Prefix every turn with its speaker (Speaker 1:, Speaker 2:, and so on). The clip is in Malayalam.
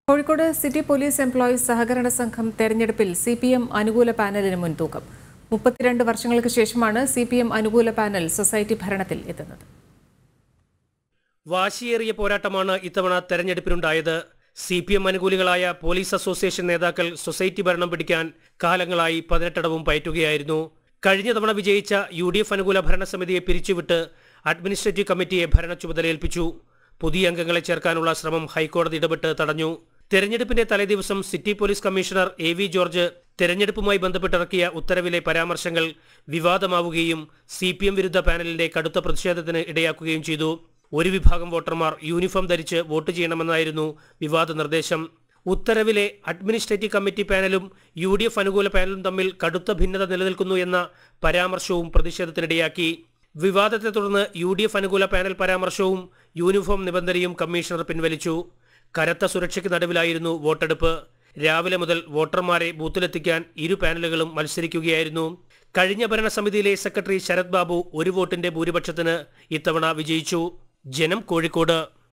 Speaker 1: കോഴിക്കോട് സിറ്റി പോലീസ് എംപ്ലോയീസ് സഹകരണ സംഘം തെരഞ്ഞെടുപ്പിൽ സി പി എം അനുകൂല പാനലിന് മുൻതൂക്കം മുപ്പത്തിരണ്ട് വർഷങ്ങൾക്ക് ശേഷമാണ് സി പി എം അനുകൂല പാനൽ സൊസൈറ്റി ഭരണത്തിൽ എത്തുന്നത്
Speaker 2: വാശിയേറിയ പോരാട്ടമാണ് ഇത്തവണ തെരഞ്ഞെടുപ്പിനുണ്ടായത് സി പി എം അനുകൂലികളായ പോലീസ് അസോസിയേഷൻ നേതാക്കൾ സൊസൈറ്റി ഭരണം പിടിക്കാൻ കാലങ്ങളായി പതിനെട്ടടവും പയറ്റുകയായിരുന്നു കഴിഞ്ഞ തവണ വിജയിച്ച യു ഡി എഫ് അനുകൂല ഭരണസമിതിയെ പിരിച്ചുവിട്ട് അഡ്മിനിസ്ട്രേറ്റീവ് കമ്മിറ്റിയെ ഭരണ ചുമതലയേൽപ്പിച്ചു പുതിയ അംഗങ്ങളെ ചേർക്കാനുള്ള ശ്രമം ഹൈക്കോടതി ഇടപെട്ട് തടഞ്ഞു തെരഞ്ഞെടുപ്പിന്റെ തലേദിവസം city police commissioner A V George തെരഞ്ഞെടുപ്പുമായി ബന്ധപ്പെട്ടിറക്കിയ ഉത്തരവിലെ പരാമർശങ്ങൾ വിവാദമാവുകയും സി പി എം വിരുദ്ധ പാനലിന്റെ കടുത്ത പ്രതിഷേധത്തിന് ഇടയാക്കുകയും ചെയ്തു ഒരു വിഭാഗം വോട്ടർമാർ യൂണിഫോം ധരിച്ച് വോട്ട് ചെയ്യണമെന്നായിരുന്നു വിവാദ നിർദ്ദേശം ഉത്തരവിലെ അഡ്മിനിസ്ട്രേറ്റീവ് കമ്മിറ്റി പാനലും യു ഡി എഫ് അനുകൂല പാനലും തമ്മിൽ കടുത്ത ഭിന്നത നിലനിൽക്കുന്നു എന്ന പരാമർശവും പ്രതിഷേധത്തിനിടയാക്കി വിവാദത്തെ തുടർന്ന് യു ഡി എഫ് അനുകൂല പാനൽ പരാമർശവും യൂണിഫോം നിബന്ധനയും കമ്മീഷണർ പിൻവലിച്ചു കനത്ത സുരക്ഷയ്ക്ക് നടുവിലായിരുന്നു വോട്ടെടുപ്പ് രാവിലെ മുതൽ വോട്ടർമാരെ ബൂത്തിലെത്തിക്കാൻ ഇരു പാനലുകളും മത്സരിക്കുകയായിരുന്നു കഴിഞ്ഞ ഭരണസമിതിയിലെ സെക്രട്ടറി ശരത് ബാബു ഒരു വോട്ടിന്റെ ഭൂരിപക്ഷത്തിന് ഇത്തവണ വിജയിച്ചു ജനം കോഴിക്കോട്